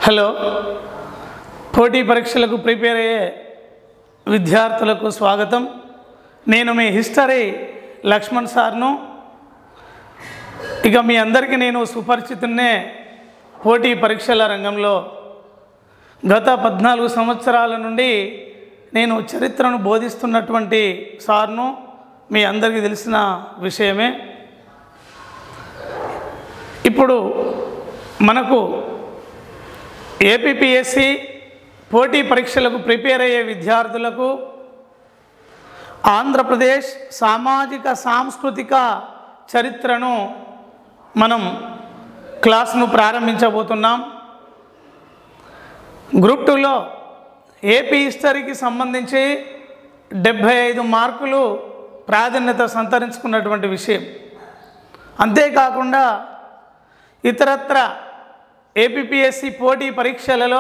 hello పోటీ పరీక్షలకు prepare అయ్యే విద్యార్థులకు స్వాగతం నేను మీ హిస్టరీ లక్ష్మణ్ సార్ను ఇక మీ అందరికీ నేను సుపరిచితున్నే పోటీ పరీక్షల రంగంలో గత పద్నాలుగు సంవత్సరాల నుండి నేను చరిత్రను బోధిస్తున్నటువంటి సార్ను మీ అందరికీ తెలిసిన విషయమే ఇప్పుడు మనకు ఏపీపీఎస్సి పోటీ పరీక్షలకు ప్రిపేర్ అయ్యే విద్యార్థులకు ఆంధ్రప్రదేశ్ సామాజిక సాంస్కృతిక చరిత్రను మనం క్లాస్ను ప్రారంభించబోతున్నాం గ్రూప్ టూలో ఏపీ హిస్టరీకి సంబంధించి డెబ్భై ఐదు మార్కులు ప్రాధాన్యత సంతరించుకున్నటువంటి విషయం అంతేకాకుండా ఇతరత్ర ఏపీఎస్సి పోటీ పరీక్షలలో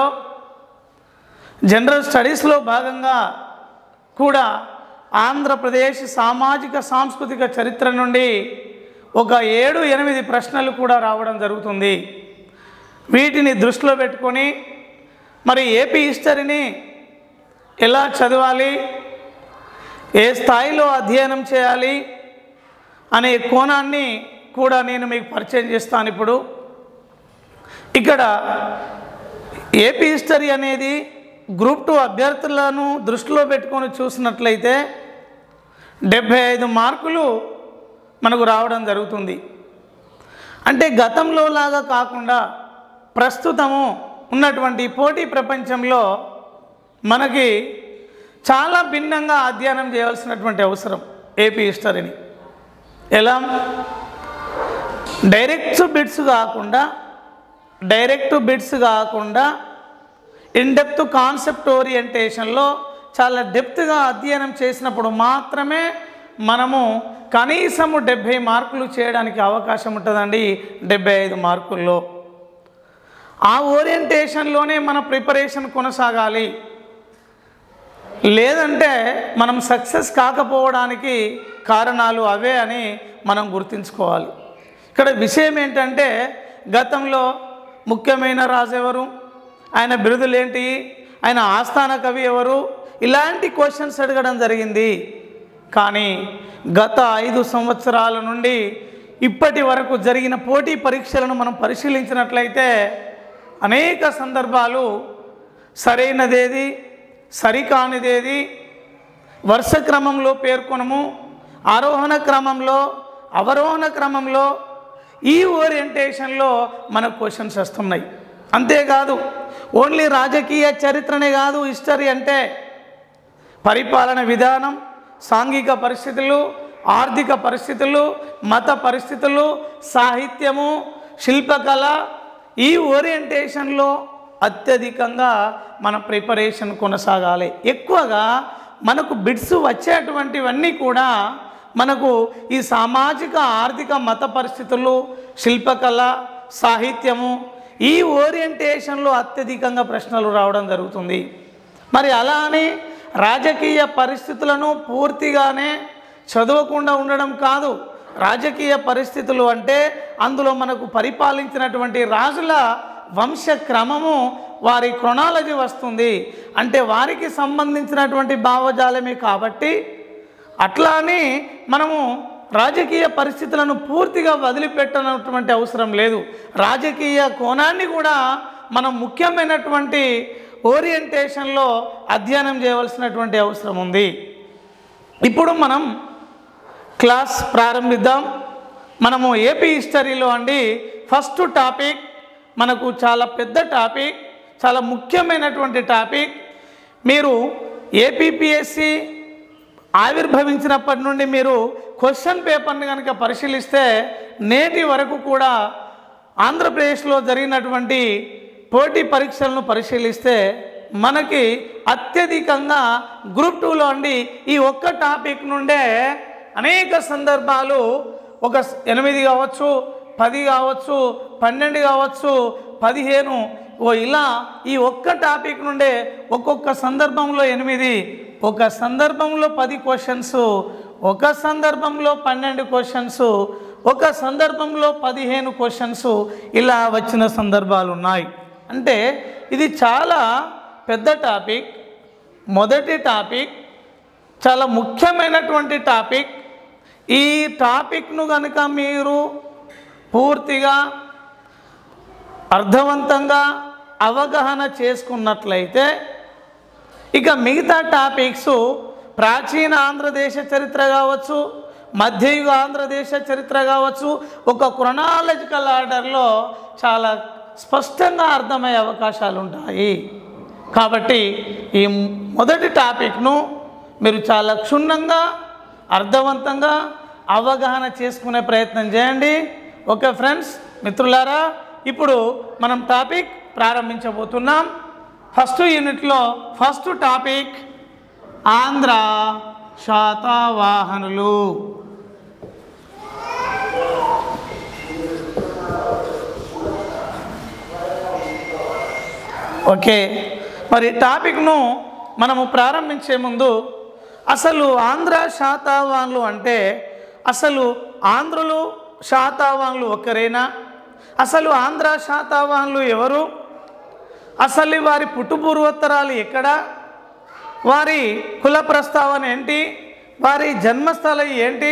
జనరల్ స్టడీస్లో భాగంగా కూడా ఆంధ్రప్రదేశ్ సామాజిక సాంస్కృతిక చరిత్ర నుండి ఒక ఏడు ఎనిమిది ప్రశ్నలు కూడా రావడం జరుగుతుంది వీటిని దృష్టిలో పెట్టుకొని మరి ఏపీ హిస్టరీని ఎలా చదవాలి ఏ స్థాయిలో అధ్యయనం చేయాలి అనే కోణాన్ని కూడా నేను మీకు పరిచయం చేస్తాను ఇప్పుడు ఇక్కడ ఏపీ హిస్టరీ అనేది గ్రూప్ టూ అభ్యర్థులను దృష్టిలో పెట్టుకొని చూసినట్లయితే డెబ్భై ఐదు మార్కులు మనకు రావడం జరుగుతుంది అంటే గతంలో లాగా కాకుండా ప్రస్తుతము ఉన్నటువంటి పోటీ ప్రపంచంలో మనకి చాలా భిన్నంగా అధ్యయనం చేయవలసినటువంటి అవసరం ఏపీ హిస్టరీని ఎలా డైరెక్ట్ బిట్స్ కాకుండా డైరెక్ట్ బిట్స్ కాకుండా ఇన్డెప్త్ కాన్సెప్ట్ ఓరియంటేషన్లో చాలా డెప్త్గా అధ్యయనం చేసినప్పుడు మాత్రమే మనము కనీసము డెబ్భై మార్కులు చేయడానికి అవకాశం ఉంటుందండి డెబ్భై ఐదు మార్కుల్లో ఆ ఓరియంటేషన్లోనే మన ప్రిపరేషన్ కొనసాగాలి లేదంటే మనం సక్సెస్ కాకపోవడానికి కారణాలు అవే అని మనం గుర్తుంచుకోవాలి ఇక్కడ విషయం ఏంటంటే గతంలో ముఖ్యమైన రాజు ఎవరు ఆయన బిరుదులేంటి ఆయన ఆస్థాన కవి ఎవరు ఇలాంటి క్వశ్చన్స్ అడగడం జరిగింది కానీ గత ఐదు సంవత్సరాల నుండి ఇప్పటి వరకు జరిగిన పోటీ పరీక్షలను మనం పరిశీలించినట్లయితే అనేక సందర్భాలు సరైనదేది సరికానిదేది వరుస క్రమంలో పేర్కొనము ఆరోహణ క్రమంలో అవరోహణ క్రమంలో ఈ ఓరియంటేషన్లో మనకు క్వశ్చన్స్ వస్తున్నాయి అంతేకాదు ఓన్లీ రాజకీయ చరిత్రనే కాదు హిస్టరీ అంటే పరిపాలన విధానం సాంఘిక పరిస్థితులు ఆర్థిక పరిస్థితులు మత పరిస్థితులు సాహిత్యము శిల్పకళ ఈ ఓరియంటేషన్లో అత్యధికంగా మన ప్రిపరేషన్ కొనసాగాలి ఎక్కువగా మనకు బిడ్స్ వచ్చేటువంటివన్నీ కూడా మనకు ఈ సామాజిక ఆర్థిక మత పరిస్థితులు శిల్పకళ సాహిత్యము ఈ ఓరియంటేషన్లో అత్యధికంగా ప్రశ్నలు రావడం జరుగుతుంది మరి అలా అని రాజకీయ పరిస్థితులను పూర్తిగానే చదవకుండా ఉండడం కాదు రాజకీయ పరిస్థితులు అంటే అందులో మనకు పరిపాలించినటువంటి రాజుల వంశ క్రమము వారి క్రొనాలజీ వస్తుంది అంటే వారికి సంబంధించినటువంటి భావజాలమే కాబట్టి అట్లా అని మనము రాజకీయ పరిస్థితులను పూర్తిగా వదిలిపెట్టనటువంటి అవసరం లేదు రాజకీయ కోణాన్ని కూడా మనం ముఖ్యమైనటువంటి ఓరియంటేషన్లో అధ్యయనం చేయవలసినటువంటి అవసరం ఉంది ఇప్పుడు మనం క్లాస్ ప్రారంభిద్దాం మనము ఏపీ హిస్టరీలో అండి ఫస్ట్ టాపిక్ మనకు చాలా పెద్ద టాపిక్ చాలా ముఖ్యమైనటువంటి టాపిక్ మీరు ఏపీపీఎస్సి ఆవిర్భవించినప్పటి నుండి మీరు క్వశ్చన్ పేపర్ని కనుక పరిశీలిస్తే నేటి వరకు కూడా ఆంధ్రప్రదేశ్లో జరిగినటువంటి పోటీ పరీక్షలను పరిశీలిస్తే మనకి అత్యధికంగా గ్రూప్ టూలో అండి ఈ ఒక్క టాపిక్ నుండే అనేక సందర్భాలు ఒక ఎనిమిది కావచ్చు పది కావచ్చు పన్నెండు కావచ్చు పదిహేను ఓ ఇలా ఈ ఒక్క టాపిక్ నుండే ఒక్కొక్క సందర్భంలో ఎనిమిది ఒక సందర్భంలో పది క్వశ్చన్స్ ఒక సందర్భంలో పన్నెండు క్వశ్చన్స్ ఒక సందర్భంలో పదిహేను క్వశ్చన్స్ ఇలా వచ్చిన సందర్భాలు ఉన్నాయి అంటే ఇది చాలా పెద్ద టాపిక్ మొదటి టాపిక్ చాలా ముఖ్యమైనటువంటి టాపిక్ ఈ టాపిక్ను కనుక మీరు పూర్తిగా అర్థవంతంగా అవగాహన చేసుకున్నట్లయితే ఇక మిగతా టాపిక్స్ ప్రాచీన ఆంధ్రదేశ చరిత్ర కావచ్చు మధ్యయుగ ఆంధ్రదేశ చరిత్ర కావచ్చు ఒక క్రొనాలజికల్ ఆర్డర్లో చాలా స్పష్టంగా అర్థమయ్యే అవకాశాలు ఉంటాయి కాబట్టి ఈ మొదటి టాపిక్ను మీరు చాలా క్షుణ్ణంగా అర్థవంతంగా అవగాహన చేసుకునే ప్రయత్నం చేయండి ఓకే ఫ్రెండ్స్ మిత్రులారా ఇప్పుడు మనం టాపిక్ ప్రారంభించబోతున్నాం ఫస్ట్ యూనిట్లో ఫస్ట్ టాపిక్ ఆంధ్ర శాతవాహనులు ఓకే మరి టాపిక్ను మనము ప్రారంభించే ముందు అసలు ఆంధ్ర శాతవాహనులు అంటే అసలు ఆంధ్రులు శాతవాహనులు ఒక్కరేనా అసలు ఆంధ్ర శాతవాహనులు ఎవరు అసలు వారి పుట్టుపూర్వోత్తరాలు ఎక్కడ వారి కుల ప్రస్తావన ఏంటి వారి జన్మస్థలం ఏంటి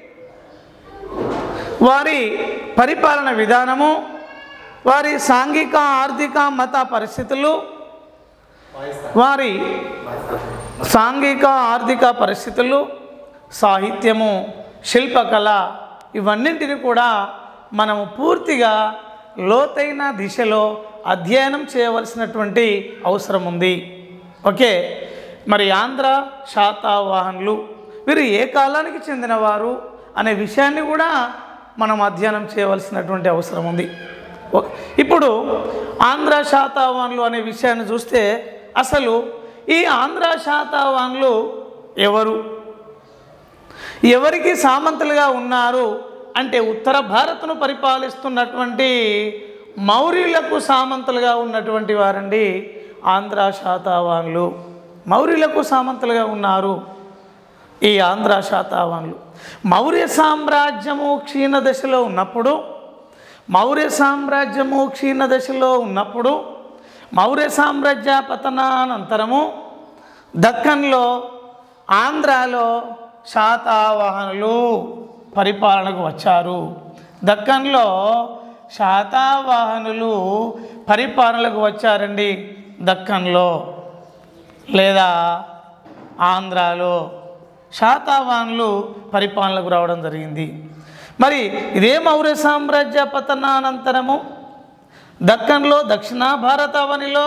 వారి పరిపాలన విధానము వారి సాంఘిక ఆర్థిక మత పరిస్థితులు వారి సాంఘిక ఆర్థిక పరిస్థితులు సాహిత్యము శిల్పకళ ఇవన్నింటిని కూడా మనము పూర్తిగా లోతైన దిశలో అధ్యయనం చేయవలసినటువంటి అవసరం ఉంది ఓకే మరి ఆంధ్ర శాతవాహనులు వీరు ఏ కాలానికి చెందినవారు అనే విషయాన్ని కూడా మనం అధ్యయనం చేయవలసినటువంటి అవసరం ఉంది ఓ- ఇప్పుడు ఆంధ్ర శాతవాహనులు అనే విషయాన్ని చూస్తే అసలు ఈ ఆంధ్ర శాతవాహనులు ఎవరు ఎవరికి సామంతులుగా ఉన్నారు అంటే ఉత్తర భారత్ను పరిపాలిస్తున్నటువంటి మౌర్యులకు సామంతులుగా ఉన్నటువంటి వారండి ఆంధ్ర శాతవాహనులు మౌర్యులకు సామంతులుగా ఉన్నారు ఈ ఆంధ్ర శాతవాహనులు మౌర్య సామ్రాజ్యము క్షీణ దశలో ఉన్నప్పుడు మౌర్య సామ్రాజ్యము క్షీణ దశలో ఉన్నప్పుడు మౌర్య సామ్రాజ్య పతనానంతరము దక్కన్లో ఆంధ్రాలో శాతవాహనులు పరిపాలనకు వచ్చారు దక్కన్లో శాతవాహనులు పరిపాలనకు వచ్చారండి దక్కన్లో లేదా ఆంధ్రాలో శాతవాహనులు పరిపాలనకు రావడం జరిగింది మరి ఇదే మౌర్య సామ్రాజ్య పతనానంతరము దక్కన్లో దక్షిణ భారతావనిలో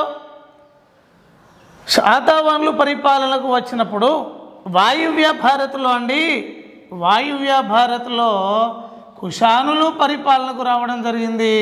శాతవాహనులు పరిపాలనకు వచ్చినప్పుడు వాయువ్య భారత్లో అండి వాయువ్య భారత్లో కుషానులు పరిపాలనకు రావడం జరిగింది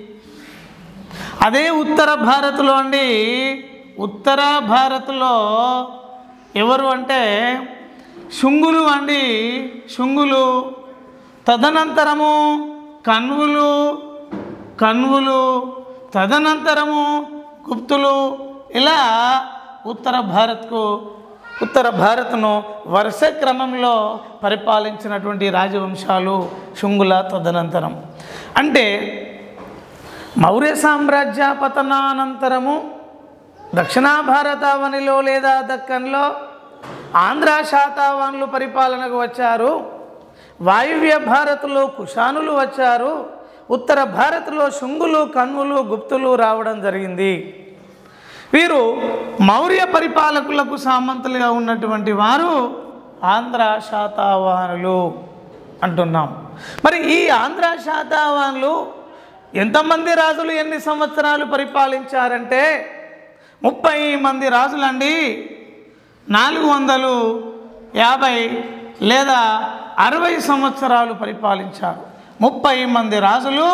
అదే ఉత్తర భారత్లో అండి ఉత్తర భారత్లో ఎవరు అంటే శుంగులు అండి శుంగులు తదనంతరము కన్వులు కన్వులు తదనంతరము గుప్తులు ఇలా ఉత్తర భారత్కు ఉత్తర భారత్ను వరుస క్రమంలో పరిపాలించినటువంటి రాజవంశాలు శుంగుల తదనంతరం అంటే మౌర్య సామ్రాజ్య పతనానంతరము దక్షిణ భారతావనిలో లేదా దక్కన్లో ఆంధ్ర శాతవాహనులు పరిపాలనకు వచ్చారు వాయువ్య భారత్లో కుషానులు వచ్చారు ఉత్తర భారత్లో శుంగులు కన్నులు గుప్తులు రావడం జరిగింది వీరు మౌర్య పరిపాలకులకు సామంతులుగా ఉన్నటువంటి వారు ఆంధ్ర శాతవాహనులు అంటున్నాం మరి ఈ ఆంధ్ర శాతవాహనులు ఎంతమంది రాజులు ఎన్ని సంవత్సరాలు పరిపాలించారంటే ముప్పై మంది రాజులండి నాలుగు వందలు యాభై లేదా అరవై సంవత్సరాలు పరిపాలించారు ముప్పై మంది రాజులు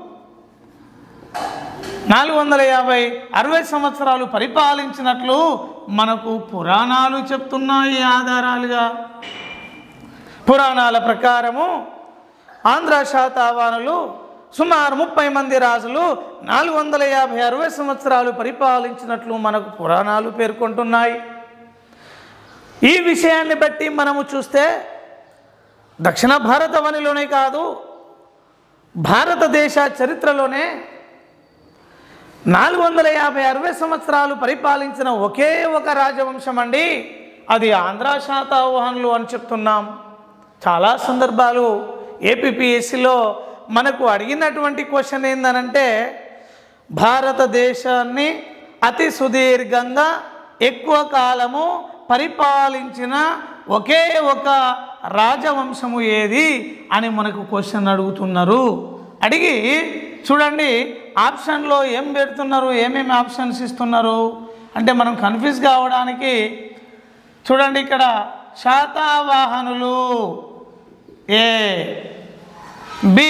నాలుగు వందల యాభై అరవై సంవత్సరాలు పరిపాలించినట్లు మనకు పురాణాలు చెప్తున్నాయి ఆధారాలుగా పురాణాల ప్రకారము ఆంధ్ర శాతవాహనులు సుమారు ముప్పై మంది రాజులు నాలుగు వందల యాభై అరవై సంవత్సరాలు పరిపాలించినట్లు మనకు పురాణాలు పేర్కొంటున్నాయి ఈ విషయాన్ని బట్టి మనము చూస్తే దక్షిణ భారతవనిలోనే కాదు భారతదేశ చరిత్రలోనే నాలుగు వందల యాభై అరవై సంవత్సరాలు పరిపాలించిన ఒకే ఒక రాజవంశం అండి అది ఆంధ్ర శాతవాహనులు అని చెప్తున్నాం చాలా సందర్భాలు ఏపీపీఎస్సిలో మనకు అడిగినటువంటి క్వశ్చన్ ఏందనంటే భారతదేశాన్ని అతి సుదీర్ఘంగా ఎక్కువ కాలము పరిపాలించిన ఒకే ఒక రాజవంశము ఏది అని మనకు క్వశ్చన్ అడుగుతున్నారు అడిగి చూడండి ఆప్షన్లో ఏం పెడుతున్నారు ఏమేమి ఆప్షన్స్ ఇస్తున్నారు అంటే మనం కన్ఫ్యూజ్ కావడానికి చూడండి ఇక్కడ శాతవాహనులు ఏ బి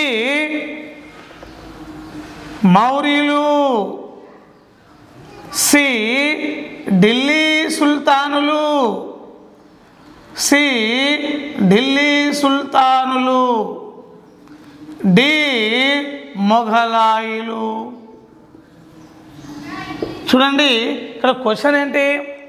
మౌర్యులు సి ఢిల్లీ సుల్తానులు సి ఢిల్లీ సుల్తానులు డి మొఘలాయిలు చూడండి ఇక్కడ క్వశ్చన్ ఏంటి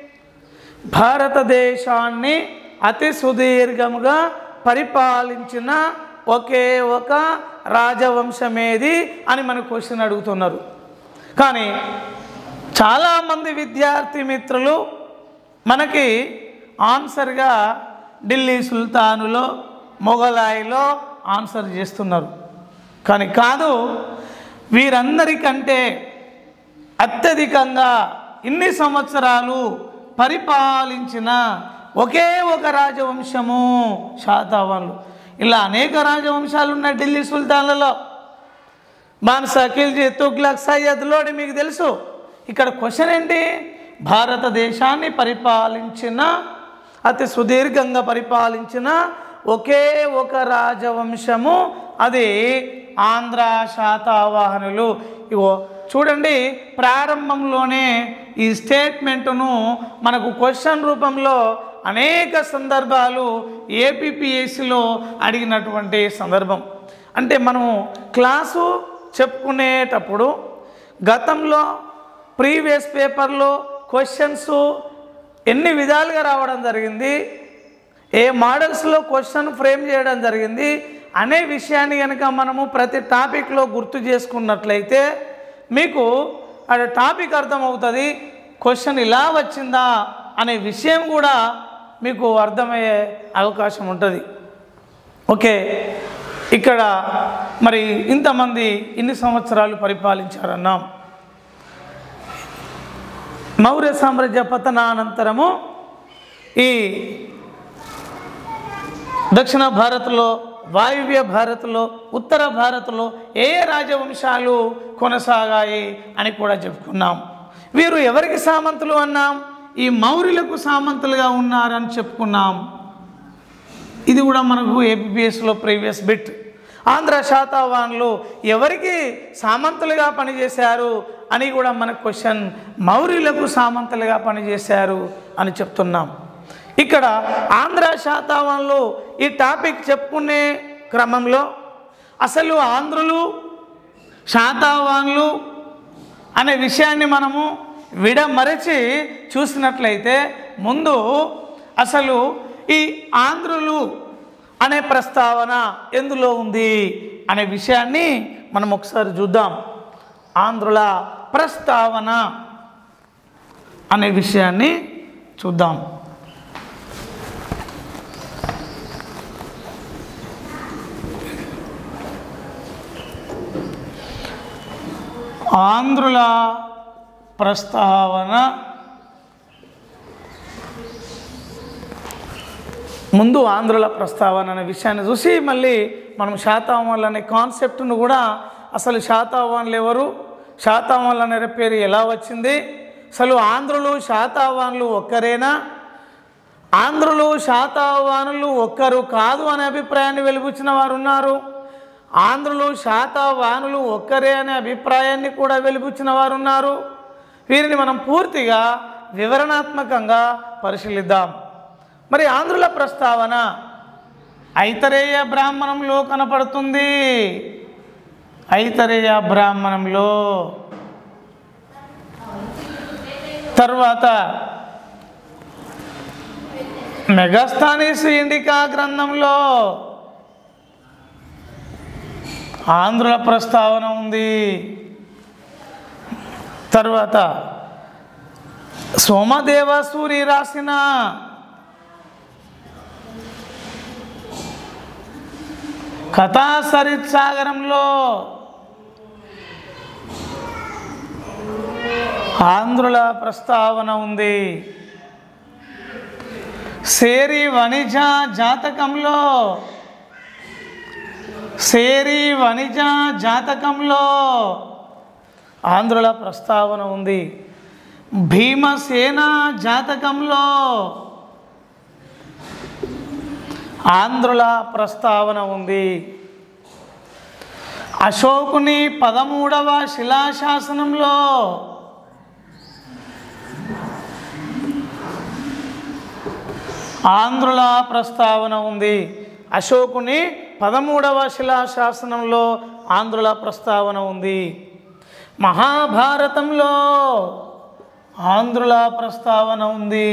భారతదేశాన్ని అతి సుదీర్ఘముగా పరిపాలించిన ఒకే ఒక రాజవంశమేది అని మన క్వశ్చన్ అడుగుతున్నారు కానీ చాలామంది విద్యార్థి మిత్రులు మనకి ఆన్సర్గా ఢిల్లీ సుల్తానులో మొఘలాయిలో ఆన్సర్ చేస్తున్నారు కానీ కాదు వీరందరికంటే అత్యధికంగా ఇన్ని సంవత్సరాలు పరిపాలించిన ఒకే ఒక రాజవంశము శాతవాహనులు ఇలా అనేక రాజవంశాలు ఉన్నాయి ఢిల్లీ సుల్తాన్లలో బాన్సా ఖిల్జీ తుగ్లక్ సయ్యద్ లోడి మీకు తెలుసు ఇక్కడ క్వశ్చన్ ఏంటి భారతదేశాన్ని పరిపాలించిన అతి సుదీర్ఘంగా పరిపాలించిన ఒకే ఒక రాజవంశము అది ఆంధ్ర శాతవాహనులు ఇగో చూడండి ప్రారంభంలోనే ఈ స్టేట్మెంటును మనకు క్వశ్చన్ రూపంలో అనేక సందర్భాలు ఏపీపీఎస్సిలో అడిగినటువంటి సందర్భం అంటే మనము క్లాసు చెప్పుకునేటప్పుడు గతంలో ప్రీవియస్ పేపర్లో క్వశ్చన్స్ ఎన్ని విధాలుగా రావడం జరిగింది ఏ మోడల్స్లో క్వశ్చన్ ఫ్రేమ్ చేయడం జరిగింది అనే విషయాన్ని కనుక మనము ప్రతి టాపిక్లో గుర్తు చేసుకున్నట్లయితే మీకు అది టాపిక్ అర్థమవుతుంది క్వశ్చన్ ఇలా వచ్చిందా అనే విషయం కూడా మీకు అర్థమయ్యే అవకాశం ఉంటుంది ఓకే ఇక్కడ మరి ఇంతమంది ఇన్ని సంవత్సరాలు పరిపాలించారన్నాం మౌర్య సామ్రాజ్య పతనానంతరము ఈ దక్షిణ భారత్లో వాయువ్య భారత్లో ఉత్తర భారత్లో ఏ ఏ రాజవంశాలు కొనసాగాయి అని కూడా చెప్పుకున్నాం వీరు ఎవరికి సామంతులు అన్నాం ఈ మౌర్యులకు సామంతులుగా ఉన్నారని చెప్పుకున్నాం ఇది కూడా మనకు ఏపీఎస్లో ప్రీవియస్ బిట్ ఆంధ్ర శాతవాహనులు ఎవరికి సామంతులుగా పనిచేశారు అని కూడా మన క్వశ్చన్ మౌర్యులకు సామంతులుగా పనిచేశారు అని చెప్తున్నాం ఇక్కడ ఆంధ్ర శాతవాహనులు ఈ టాపిక్ చెప్పుకునే క్రమంలో అసలు ఆంధ్రులు శాతవాహనులు అనే విషయాన్ని మనము విడమరచి చూసినట్లయితే ముందు అసలు ఈ ఆంధ్రులు అనే ప్రస్తావన ఎందులో ఉంది అనే విషయాన్ని మనం ఒకసారి చూద్దాం ఆంధ్రుల ప్రస్తావన అనే విషయాన్ని చూద్దాం ఆంధ్రుల ప్రస్తావన ముందు ఆంధ్రుల ప్రస్తావన అనే విషయాన్ని చూసి మళ్ళీ మనం శాతవాహనులు అనే కాన్సెప్ట్ను కూడా అసలు శాతవాహనులు ఎవరు శాతవాహనులు అనే పేరు ఎలా వచ్చింది అసలు ఆంధ్రులు శాతవాహనులు ఒక్కరేనా ఆంధ్రులు శాతవాహనులు ఒక్కరు కాదు అనే అభిప్రాయాన్ని వెలిబుచ్చిన వారు ఉన్నారు ఆంధ్రులు శాతవాహనులు ఒక్కరే అనే అభిప్రాయాన్ని కూడా వెలిబుచ్చిన వారు ఉన్నారు వీరిని మనం పూర్తిగా వివరణాత్మకంగా పరిశీలిద్దాం మరి ఆంధ్రుల ప్రస్తావన ఐతరేయ బ్రాహ్మణంలో కనపడుతుంది ఐతరేయ బ్రాహ్మణంలో తర్వాత మెగాస్థానీస్ ఇండికా గ్రంథంలో ఆంధ్రుల ప్రస్తావన ఉంది తర్వాత సోమదేవ సూరి రాసిన కథా సరిత్సాగరంలో ఆంధ్రుల ప్రస్తావన ఉంది సేరి వణిజ జాతకంలో సేరి వణిజ జాతకంలో ఆంధ్రుల ప్రస్తావన ఉంది భీమసేన జాతకంలో ఆంధ్రుల ప్రస్తావన ఉంది అశోకుని పదమూడవ శిలాశాసనంలో ఆంధ్రుల ప్రస్తావన ఉంది అశోకుని పదమూడవ శిలాశాసనంలో ఆంధ్రుల ప్రస్తావన ఉంది మహాభారతంలో ఆంధ్రుల ప్రస్తావన ఉంది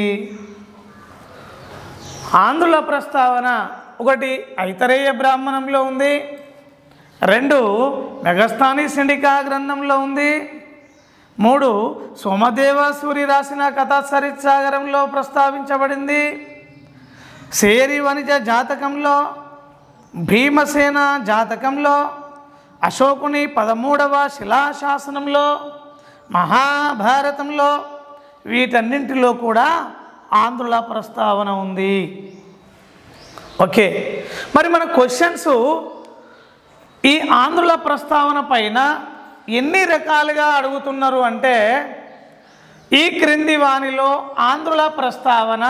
ఆంధ్రుల ప్రస్తావన ఒకటి ఐతరేయ బ్రాహ్మణంలో ఉంది రెండు మెగస్థానీ సిండికా గ్రంథంలో ఉంది మూడు సోమదేవ సూరి రాసిన కథా సరిత్సాగరంలో ప్రస్తావించబడింది సేరి వనిజ జాతకంలో భీమసేన జాతకంలో అశోకుని పదమూడవ శిలాశాసనంలో మహాభారతంలో వీటన్నింటిలో కూడా ఆంధ్రుల ప్రస్తావన ఉంది ఓకే మరి మన క్వశ్చన్స్ ఈ ఆంధ్రుల ప్రస్తావన పైన ఎన్ని రకాలుగా అడుగుతున్నారు అంటే ఈ క్రింది వానిలో ఆంధ్రుల ప్రస్తావన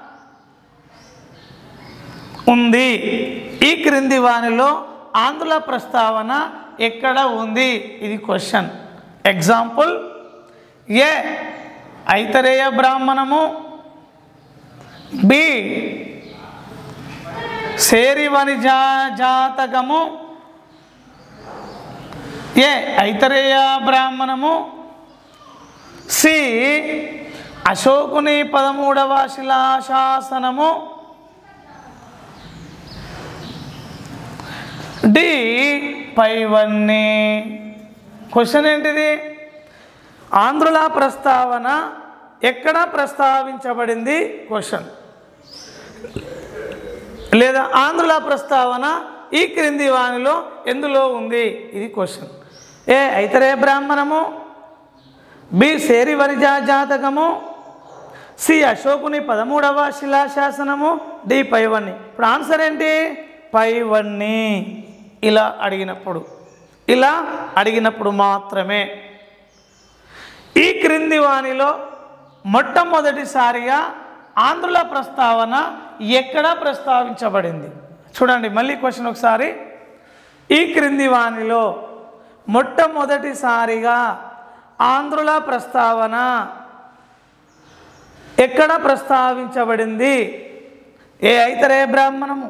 ఉంది ఈ క్రింది వానిలో ఆంధ్రుల ప్రస్తావన ఎక్కడ ఉంది ఇది క్వశ్చన్ ఎగ్జాంపుల్ ఏ ఐతరేయ బ్రాహ్మణము బి సేరి వనిజా జాతకము ఏ ఐతరేయ బ్రాహ్మణము సి అశోకుని పదమూడవ శిలాశాసనము డి పైవన్నీ క్వశ్చన్ ఏంటిది ఆంధ్రుల ప్రస్తావన ఎక్కడ ప్రస్తావించబడింది క్వశ్చన్ లేదా ఆంధ్రుల ప్రస్తావన ఈ క్రింది వానిలో ఎందులో ఉంది ఇది క్వశ్చన్ ఏ ఐతరే బ్రాహ్మణము బి సేరి వరిజా జాతకము సి అశోకుని పదమూడవ శిలాశాసనము డి పైవన్ని ఇప్పుడు ఆన్సర్ ఏంటి పైవన్ని ఇలా అడిగినప్పుడు ఇలా అడిగినప్పుడు మాత్రమే ఈ క్రింది వానిలో మొట్టమొదటిసారిగా ఆంధ్రుల ప్రస్తావన ఎక్కడ ప్రస్తావించబడింది చూడండి మళ్ళీ క్వశ్చన్ ఒకసారి ఈ క్రింది వానిలో మొట్టమొదటిసారిగా ఆంధ్రుల ప్రస్తావన ఎక్కడ ప్రస్తావించబడింది ఏ ఐతరే బ్రాహ్మణము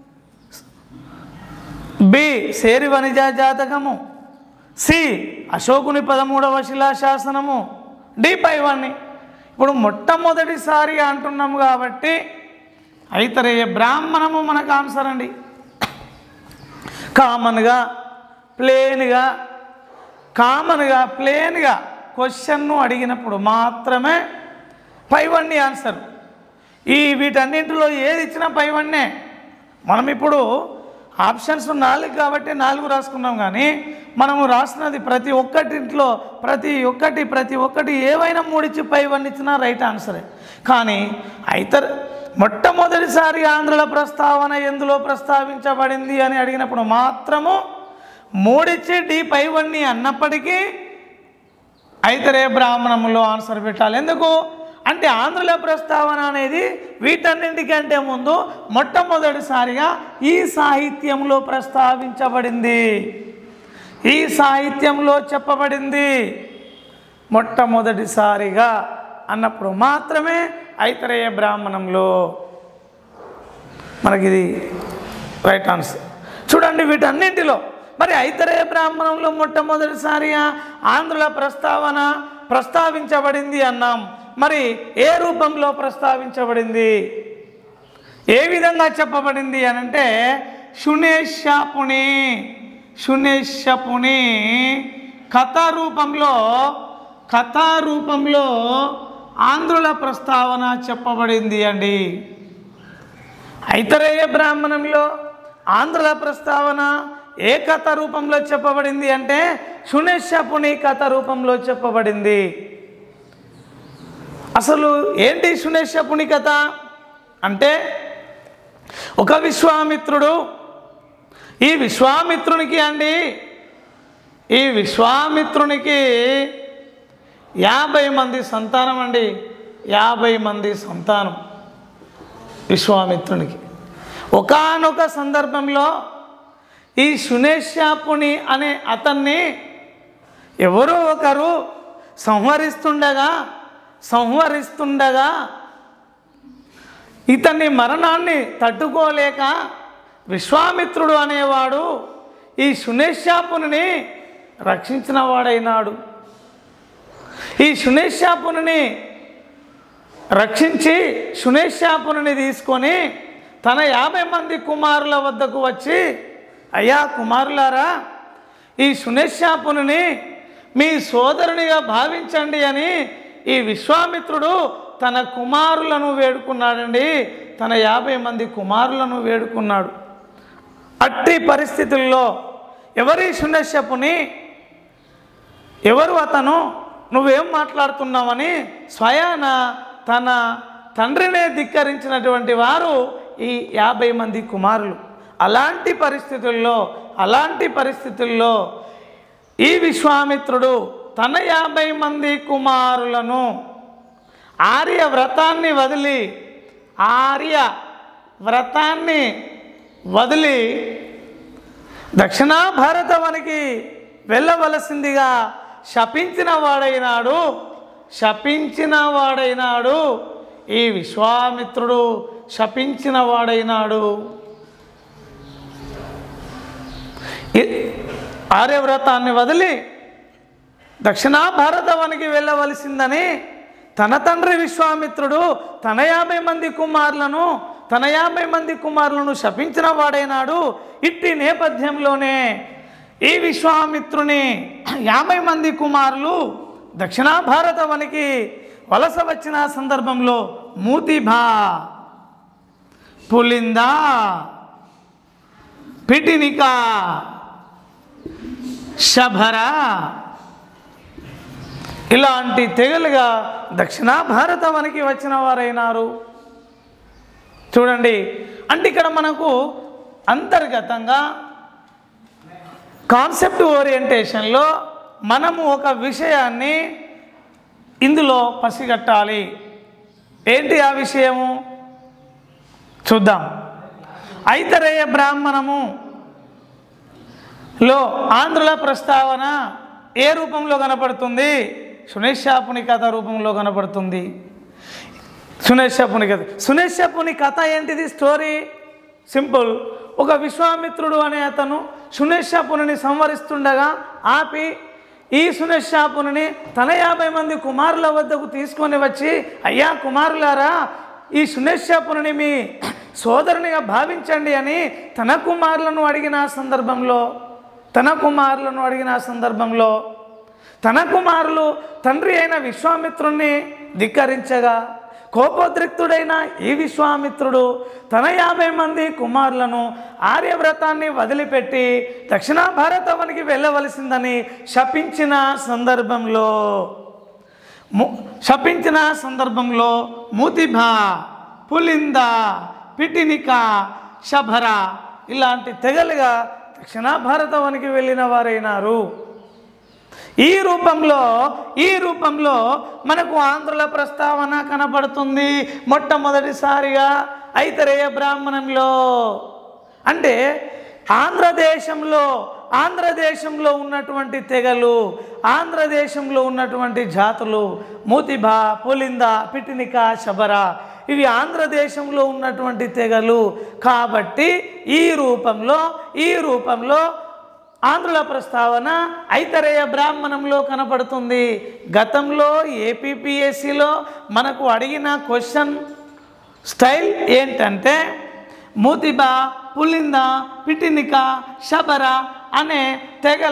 బి సేరి వనిజా జాతకము సి అశోకుని పదమూడవ శిలాశాసనము డి పైవన్ని ఇప్పుడు మొట్టమొదటిసారి అంటున్నాము కాబట్టి ఐతరేయ బ్రాహ్మణము మనకు ఆన్సర్ అండి కామన్గా ప్లేన్గా కామన్గా ప్లేన్గా క్వశ్చన్ను అడిగినప్పుడు మాత్రమే పైవన్నీ ఆన్సర్ ఈ వీటన్నింటిలో ఏది ఇచ్చినా పైవన్నే మనం ఇప్పుడు ఆప్షన్స్ నాలుగు కాబట్టి నాలుగు రాసుకున్నాం కానీ మనము రాసినది ప్రతి ఒక్కటింట్లో ప్రతి ఒక్కటి ప్రతి ఒక్కటి ఏవైనా మూడిచ్చి పైవన్నీ ఇచ్చినా రైట్ ఆన్సరే కానీ అయితే మొట్టమొదటిసారి ఆంధ్రుల ప్రస్తావన ఎందులో ప్రస్తావించబడింది అని అడిగినప్పుడు మాత్రము మూడిచ్చి డి పైవన్నీ అన్నప్పటికీ అయితరే బ్రాహ్మణంలో ఆన్సర్ పెట్టాలి ఎందుకు అంటే ఆంధ్రుల ప్రస్తావన అనేది వీటన్నింటికంటే ముందు మొట్టమొదటిసారిగా ఈ సాహిత్యంలో ప్రస్తావించబడింది ఈ సాహిత్యంలో చెప్పబడింది మొట్టమొదటిసారిగా అన్నప్పుడు మాత్రమే ఐతరేయ బ్రాహ్మణంలో మనకిది రైట్ ఆన్సర్ చూడండి వీటన్నింటిలో మరి ఐతరేయ బ్రాహ్మణంలో మొట్టమొదటిసారిగా ఆంధ్రుల ప్రస్తావన ప్రస్తావించబడింది అన్నాం మరి ఏ రూపంలో ప్రస్తావించబడింది ఏ విధంగా చెప్పబడింది అని అంటే శునేశపుని శునేశపుని కథ రూపంలో కథా రూపంలో ఆంధ్రుల ప్రస్తావన చెప్పబడింది అండి ఐతరేయ బ్రాహ్మణంలో ఆంధ్రుల ప్రస్తావన ఏ కథ రూపంలో చెప్పబడింది అంటే శునేశపుని కథ రూపంలో చెప్పబడింది అసలు ఏంటి శునేశపుని కథ అంటే ఒక విశ్వామిత్రుడు ఈ విశ్వామిత్రునికి అండి ఈ విశ్వామిత్రునికి యాభై మంది సంతానం అండి యాభై మంది సంతానం విశ్వామిత్రునికి ఒకానొక సందర్భంలో ఈ శునేశాపుని అనే అతన్ని ఎవరో ఒకరు సంహరిస్తుండగా సంహరిస్తుండగా ఇతన్ని మరణాన్ని తట్టుకోలేక విశ్వామిత్రుడు అనేవాడు ఈ శునేశాపుని రక్షించిన వాడైనాడు ఈ శునేశాపుని రక్షించి శునేశాపుని తీసుకొని తన యాభై మంది కుమారుల వద్దకు వచ్చి అయ్యా కుమారులారా ఈ శునేశాపుని మీ సోదరునిగా భావించండి అని ఈ విశ్వామిత్రుడు తన కుమారులను వేడుకున్నాడండి తన యాభై మంది కుమారులను వేడుకున్నాడు అట్టి పరిస్థితుల్లో ఎవరి శునేశపుని ఎవరు అతను నువ్వేం మాట్లాడుతున్నావని స్వయాన తన తండ్రినే ధిక్కరించినటువంటి వారు ఈ యాభై మంది కుమారులు అలాంటి పరిస్థితుల్లో అలాంటి పరిస్థితుల్లో ఈ విశ్వామిత్రుడు తన యాభై మంది కుమారులను ఆర్య వ్రతాన్ని వదిలి ఆర్య వ్రతాన్ని వదిలి దక్షిణ భారతవనికి వెళ్ళవలసిందిగా శపించిన వాడైనాడు శపించిన వాడైనాడు ఈ విశ్వామిత్రుడు శపించిన వాడైనాడు ఈ- ఆర్యవ్రతాన్ని వదిలి దక్షిణ భారతవనికి వెళ్ళవలసిందని తన తండ్రి విశ్వామిత్రుడు తన యాభై మంది కుమారులను తన యాభై మంది కుమారులను శపించిన వాడైనాడు ఇట్టి నేపథ్యంలోనే ఈ విశ్వామిత్రుని యాభై మంది కుమారులు దక్షిణ భారతవనికి వలస వచ్చిన సందర్భంలో మూతిభా పులిందా పిటినిక శభర ఇలాంటి తెగలుగా దక్షిణ భారతవనికి వచ్చిన వారైనారు చూడండి అంటే ఇక్కడ మనకు అంతర్గతంగా కాన్సెప్ట్ ఓరియంటేషన్లో మనము ఒక విషయాన్ని ఇందులో పసిగట్టాలి ఏంటి ఆ విషయము చూద్దాం ఐతరేయ బ్రాహ్మణము లో ఆంధ్రుల ప్రస్తావన ఏ రూపంలో కనపడుతుంది సునేశాపుని కథ రూపంలో కనపడుతుంది సునేశాపుని కథ సునేశాపుని కథ ఏంటిది స్టోరీ సింపుల్ ఒక విశ్వామిత్రుడు అనే అతను సునేశాపుని సంవరిస్తుండగా ఆపి ఈ సునేశాపుని తన యాభై మంది కుమారుల వద్దకు తీసుకొని వచ్చి అయ్యా కుమారులారా ఈ సునేశాపుని మీ సోదరునిగా భావించండి అని తన కుమారులను అడిగిన సందర్భంలో తన కుమారులను అడిగిన సందర్భంలో తన కుమారులు తండ్రి అయిన విశ్వామిత్రుణ్ణి ధిక్కరించగా కోపోద్రిక్తుడైన ఈ విశ్వామిత్రుడు తన యాభై మంది కుమారులను ఆర్యవ్రతాన్ని వదిలిపెట్టి దక్షిణ భారతవనికి వెళ్ళవలసిందని శపించిన సందర్భంలో ము- శపించిన సందర్భంలో మూతిభా పులింద పిటినిక శభర ఇలాంటి తెగలుగా దక్షిణ భారతవనికి వెళ్ళిన వారైనారు ఈ రూపంలో ఈ రూపంలో మనకు ఆంధ్రుల ప్రస్తావన కనపడుతుంది మొట్టమొదటిసారిగా ఐతరేయ బ్రాహ్మణంలో అంటే ఆంధ్రదేశంలో ఆంధ్రదేశంలో ఉన్నటువంటి తెగలు ఆంధ్రదేశంలో ఉన్నటువంటి జాతులు మూతిభా పులింద పిటినిక శబర ఇవి ఆంధ్రదేశంలో ఉన్నటువంటి తెగలు కాబట్టి ఈ రూపంలో ఈ రూపంలో ఆంధ్రుల ప్రస్తావన ఐతరేయ బ్రాహ్మణంలో కనపడుతుంది గతంలో ఏపీపీఎస్సిలో మనకు అడిగిన క్వశ్చన్ స్టైల్ ఏంటంటే మూతిబ పులింద పిటినిక శబర అనే తెగల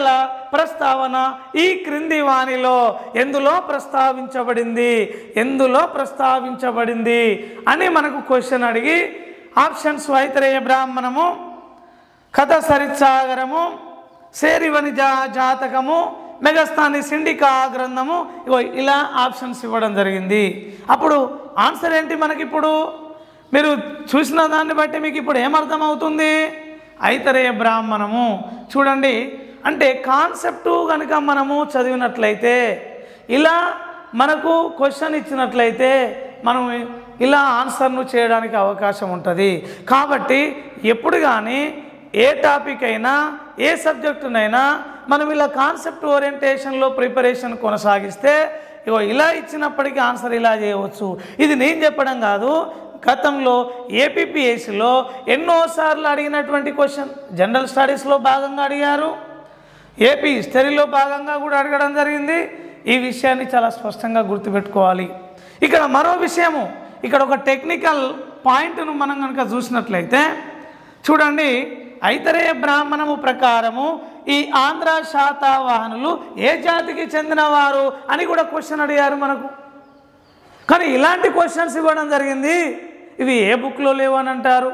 ప్రస్తావన ఈ క్రింది వాణిలో ఎందులో ప్రస్తావించబడింది ఎందులో ప్రస్తావించబడింది అని మనకు క్వశ్చన్ అడిగి ఆప్షన్స్ వైతరేయ బ్రాహ్మణము కథ సరిత్సాగరము సేరివని జా జాతకము మెగస్థాని సిండికా గ్రంథము ఇగో ఇలా ఆప్షన్స్ ఇవ్వడం జరిగింది అప్పుడు ఆన్సర్ ఏంటి మనకి ఇప్పుడు మీరు చూసిన దాన్ని బట్టి మీకు ఇప్పుడు ఏమర్థమవుతుంది ఐతరేయ బ్రాహ్మణము చూడండి అంటే కాన్సెప్టు కనుక మనము చదివినట్లయితే ఇలా మనకు క్వశ్చన్ ఇచ్చినట్లయితే మనం ఇలా ఆన్సర్ను చేయడానికి అవకాశం ఉంటుంది కాబట్టి ఎప్పుడు కానీ ఏ టాపిక్ అయినా ఏ సబ్జెక్టునైనా మనం ఇలా కాన్సెప్ట్ ఓరియంటేషన్లో ప్రిపరేషన్ కొనసాగిస్తే ఇగో ఇలా ఇచ్చినప్పటికీ ఆన్సర్ ఇలా చేయవచ్చు ఇది నేను చెప్పడం కాదు గతంలో ఏపీపీఎస్సిలో ఎన్నోసార్లు అడిగినటువంటి క్వశ్చన్ జనరల్ స్టడీస్లో భాగంగా అడిగారు ఏపీ హిస్టరీలో భాగంగా కూడా అడగడం జరిగింది ఈ విషయాన్ని చాలా స్పష్టంగా గుర్తుపెట్టుకోవాలి ఇక్కడ మరో విషయము ఇక్కడ ఒక టెక్నికల్ పాయింట్ను మనం కనుక చూసినట్లయితే చూడండి ఐతరేయ బ్రాహ్మణము ప్రకారము ఈ ఆంధ్ర శాతవాహనులు ఏ జాతికి చెందినవారు అని కూడా క్వశ్చన్ అడిగారు మనకు కానీ ఇలాంటి క్వశ్చన్స్ ఇవ్వడం జరిగింది ఇవి ఏ బుక్లో లేవు అని అంటారు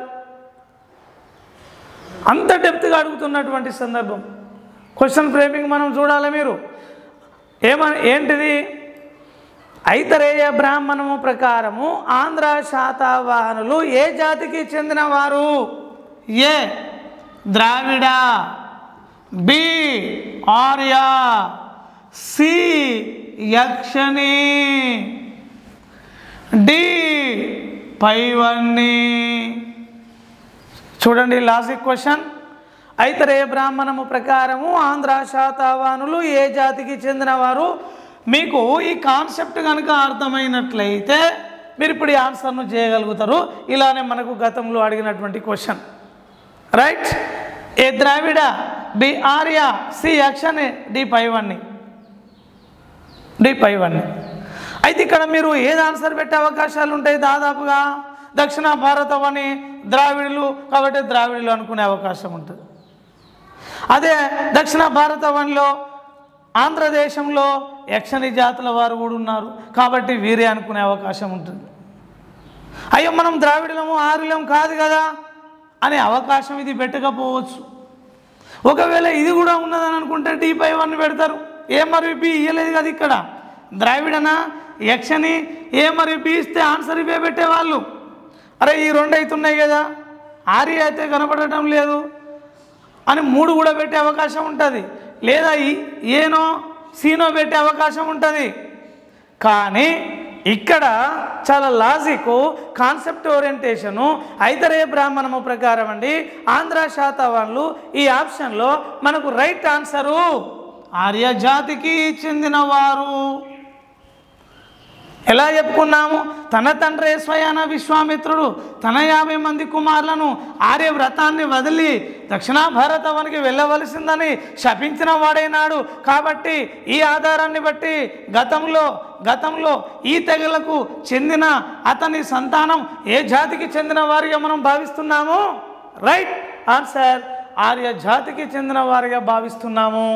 అంత డెప్త్గా అడుగుతున్నటువంటి సందర్భం క్వశ్చన్ ఫ్రేమింగ్ మనం చూడాలి మీరు ఏమని ఏంటిది ఐతరేయ బ్రాహ్మణము ప్రకారము ఆంధ్ర శాతవాహనులు ఏ జాతికి చెందినవారు A Dravida B Arya C యక్షని డి పైవన్ని చూడండి లాజిక్ క్వశ్చన్ ఐతరేయ బ్రాహ్మణము ప్రకారము ఆంధ్ర శాతవానులు ఏ జాతికి చెందినవారు మీకు ఈ కాన్సెప్ట్ కనుక అర్థమైనట్లయితే మీరు ఇప్పుడు ఈ ఆన్సర్ను చేయగలుగుతారు ఇలానే మనకు గతంలో అడిగినటువంటి question right A Dravida B Arya C యక్షన్ డి పైవన్ని డి పైవన్ని అయితే ఇక్కడ మీరు ఏది ఆన్సర్ పెట్టే అవకాశాలు ఉంటాయి దాదాపుగా దక్షిణ భారతమని ద్రావిడులు కాబట్టి ద్రావిడులు అనుకునే అవకాశం ఉంటుంది అదే దక్షిణ భారతవనిలో ఆంధ్రదేశంలో యక్షని జాతుల వారు కూడా ఉన్నారు కాబట్టి వీరే అనుకునే అవకాశం ఉంటుంది అయ్యో మనం ద్రావిడులము ఆరులం కాదు కదా అనే అవకాశం ఇది పెట్టకపోవచ్చు ఒకవేళ ఇది కూడా ఉన్నదని అనుకుంటే టీ పై వన్ పెడతారు ఏ మరి బి ఇయ్యలేదు కదా ఇక్కడ ద్రావిడనా యక్షని ఏ మరి బి ఇస్తే ఆన్సర్ ఇవే పెట్టేవాళ్ళు అరే ఈ రెండు అవుతున్నాయి కదా ఆర్య అయితే కనపడటం లేదు అని మూడు కూడా పెట్టే అవకాశం ఉంటుంది లేదా ఈ- ఏనో సీనో పెట్టే అవకాశం ఉంటుంది కానీ ఇక్కడ చాలా లాజిక్ కాన్సెప్ట్ ఓరియంటేషను ఐతరే బ్రాహ్మణము ప్రకారం అండి ఆంధ్ర శాతవాళ్ళు ఈ ఆప్షన్లో మనకు రైట్ ఆన్సరు ఆర్య జాతికి చెందినవారు ఎలా చెప్పుకున్నాము తన తండ్రి స్వయాన విశ్వామిత్రుడు తన యాభై మంది కుమారులను ఆర్య వ్రతాన్ని వదిలి దక్షిణ భారతవనికి వెళ్ళవలసిందని శపించిన వాడైనాడు కాబట్టి ఈ ఆధారాన్ని బట్టి గతంలో గతంలో ఈ తెగలకు చెందిన అతని సంతానం ఏ జాతికి చెందిన వారిగా మనం భావిస్తున్నాము రైట్ ఆన్సర్ ఆర్య జాతికి చెందిన వారిగా భావిస్తున్నాము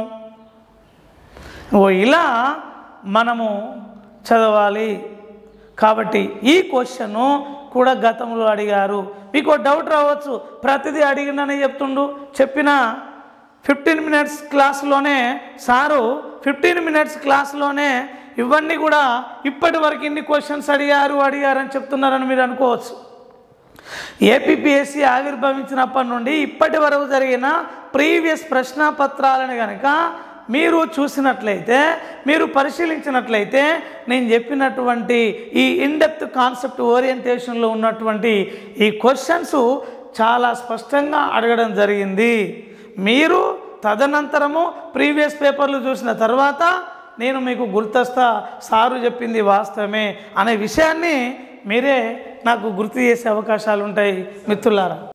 ఓ ఇలా మనము చదవాలి కాబట్టి ఈ క్వశ్చన్ కూడా గతంలో అడిగారు మీకు డౌట్ రావచ్చు ప్రతిదీ అడిగిందని చెప్తుండు చెప్పిన ఫిఫ్టీన్ మినిట్స్ క్లాస్లోనే సారు ఫిఫ్టీన్ మినిట్స్ క్లాస్లోనే ఇవన్నీ కూడా ఇప్పటి వరకు ఇన్ని క్వశ్చన్స్ అడిగారు అడిగారు అని చెప్తున్నారని మీరు అనుకోవచ్చు ఏపీపీఎస్సీ ఆవిర్భవించినప్పటి నుండి ఇప్పటి వరకు జరిగిన ప్రీవియస్ ప్రశ్నపత్రాలను కనుక మీరు చూసినట్లయితే మీరు పరిశీలించినట్లయితే నేను చెప్పినటువంటి ఈ ఇన్డెప్త్ కాన్సెప్ట్ ఓరియంటేషన్లో ఉన్నటువంటి ఈ క్వశ్చన్స్ చాలా స్పష్టంగా అడగడం జరిగింది మీరు తదనంతరము ప్రీవియస్ పేపర్లు చూసిన తర్వాత నేను మీకు గుర్తొస్తా సారు చెప్పింది వాస్తవమే అనే విషయాన్ని మీరే నాకు గుర్తు చేసే అవకాశాలు ఉంటాయి మిత్రులారా